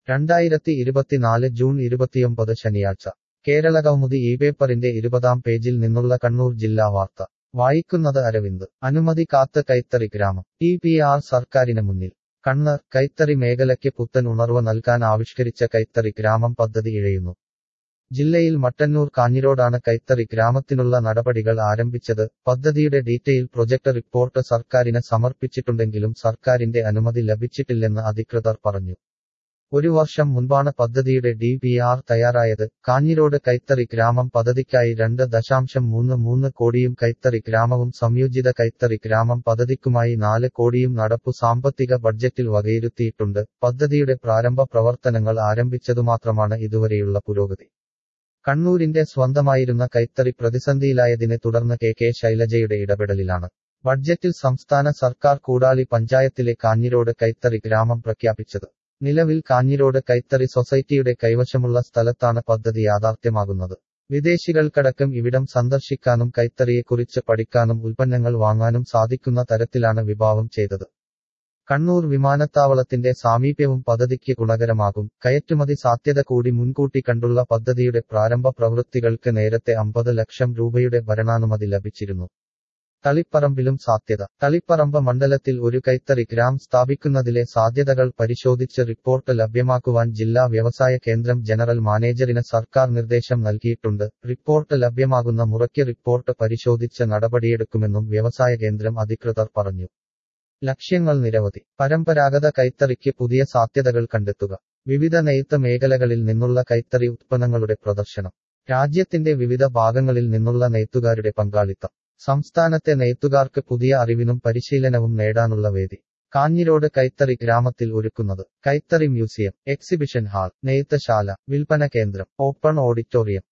രണ്ടായിരത്തി ഇരുപത്തിനാല് ജൂൺ ഇരുപത്തിയൊമ്പത് ശനിയാഴ്ച കേരളകൗമുദി ഈ പേപ്പറിന്റെ ഇരുപതാം പേജിൽ നിന്നുള്ള കണ്ണൂർ ജില്ലാ വാർത്ത വായിക്കുന്നത് അരവിന്ദ് അനുമതി കാത്ത് കൈത്തറി ഗ്രാമം ടി പി ആർ സർക്കാരിന് മുന്നിൽ കണ്ണർ കൈത്തറി മേഖലയ്ക്ക് പുത്തൻ ഉണർവ് നൽകാൻ ആവിഷ്കരിച്ച കൈത്തറി ഗ്രാമം പദ്ധതി ഇഴയുന്നു ജില്ലയിൽ മട്ടന്നൂർ കാഞ്ഞിരോടാണ് കൈത്തറി ഗ്രാമത്തിനുള്ള നടപടികൾ ആരംഭിച്ചത് പദ്ധതിയുടെ ഡീറ്റെയിൽ പ്രൊജക്ട് റിപ്പോർട്ട് സർക്കാരിന് സമർപ്പിച്ചിട്ടുണ്ടെങ്കിലും സർക്കാരിന്റെ അനുമതി ലഭിച്ചിട്ടില്ലെന്ന് അധികൃതർ പറഞ്ഞു ഒരു വർഷം മുൻപാണ് പദ്ധതിയുടെ ഡി പി ആർ തയ്യാറായത് കാഞ്ഞിരോട് കൈത്തറി ഗ്രാമം പദ്ധതിക്കായി രണ്ട് ദശാംശം മൂന്ന് മൂന്ന് കോടിയും കൈത്തറി ഗ്രാമവും സംയോജിത കൈത്തറി ഗ്രാമം പദ്ധതിക്കുമായി നാല് കോടിയും നടപ്പു സാമ്പത്തിക ബഡ്ജറ്റിൽ വകയിരുത്തിയിട്ടുണ്ട് പദ്ധതിയുടെ പ്രാരംഭ പ്രവർത്തനങ്ങൾ ആരംഭിച്ചതുമാത്രമാണ് ഇതുവരെയുള്ള പുരോഗതി കണ്ണൂരിന്റെ സ്വന്തമായിരുന്ന കൈത്തറി പ്രതിസന്ധിയിലായതിനെ തുടർന്ന് കെ കെ ശൈലജയുടെ ഇടപെടലിലാണ് ബഡ്ജറ്റിൽ സംസ്ഥാന സർക്കാർ കൂടാളി പഞ്ചായത്തിലെ കാഞ്ഞിരോട് കൈത്തറി ഗ്രാമം പ്രഖ്യാപിച്ചത് നിലവിൽ കാഞ്ഞിരോട് കൈത്തറി സൊസൈറ്റിയുടെ കൈവശമുള്ള സ്ഥലത്താണ് പദ്ധതി യാഥാർത്ഥ്യമാകുന്നത് വിദേശികൾക്കടക്കം ഇവിടം സന്ദർശിക്കാനും കൈത്തറിയെക്കുറിച്ച് പഠിക്കാനും ഉൽപ്പന്നങ്ങൾ വാങ്ങാനും സാധിക്കുന്ന തരത്തിലാണ് വിഭാവം ചെയ്തത് കണ്ണൂർ വിമാനത്താവളത്തിന്റെ സാമീപ്യവും പദ്ധതിക്ക് ഗുണകരമാകും കയറ്റുമതി സാധ്യത കൂടി മുൻകൂട്ടി കണ്ടുള്ള പദ്ധതിയുടെ പ്രാരംഭ പ്രവൃത്തികൾക്ക് നേരത്തെ അമ്പത് ലക്ഷം രൂപയുടെ ഭരണാനുമതി ലഭിച്ചിരുന്നു തളിപ്പറമ്പിലും സാധ്യത തളിപ്പറമ്പ് മണ്ഡലത്തിൽ ഒരു കൈത്തറി ഗ്രാം സ്ഥാപിക്കുന്നതിലെ സാധ്യതകൾ പരിശോധിച്ച് റിപ്പോർട്ട് ലഭ്യമാക്കുവാൻ ജില്ലാ വ്യവസായ കേന്ദ്രം ജനറൽ മാനേജറിന് സർക്കാർ നിർദ്ദേശം നൽകിയിട്ടുണ്ട് റിപ്പോർട്ട് ലഭ്യമാകുന്ന മുറയ്ക്ക് റിപ്പോർട്ട് പരിശോധിച്ച് നടപടിയെടുക്കുമെന്നും വ്യവസായ കേന്ദ്രം അധികൃതർ പറഞ്ഞു ലക്ഷ്യങ്ങൾ നിരവധി പരമ്പരാഗത കൈത്തറിക്ക് പുതിയ സാധ്യതകൾ കണ്ടെത്തുക വിവിധ നെയ്ത്ത് മേഖലകളിൽ നിന്നുള്ള കൈത്തറി ഉത്പന്നങ്ങളുടെ പ്രദർശനം രാജ്യത്തിന്റെ വിവിധ ഭാഗങ്ങളിൽ നിന്നുള്ള നെയ്ത്തുകാരുടെ പങ്കാളിത്തം സംസ്ഥാനത്തെ നെയ്ത്തുകാർക്ക് പുതിയ അറിവിനും പരിശീലനവും നേടാനുള്ള വേദി കാഞ്ഞിരോട് കൈത്തറി ഗ്രാമത്തിൽ ഒരുക്കുന്നത് കൈത്തറി മ്യൂസിയം എക്സിബിഷൻ ഹാൾ നെയ്ത്തശാല വിൽപ്പന കേന്ദ്രം ഓപ്പൺ ഓഡിറ്റോറിയം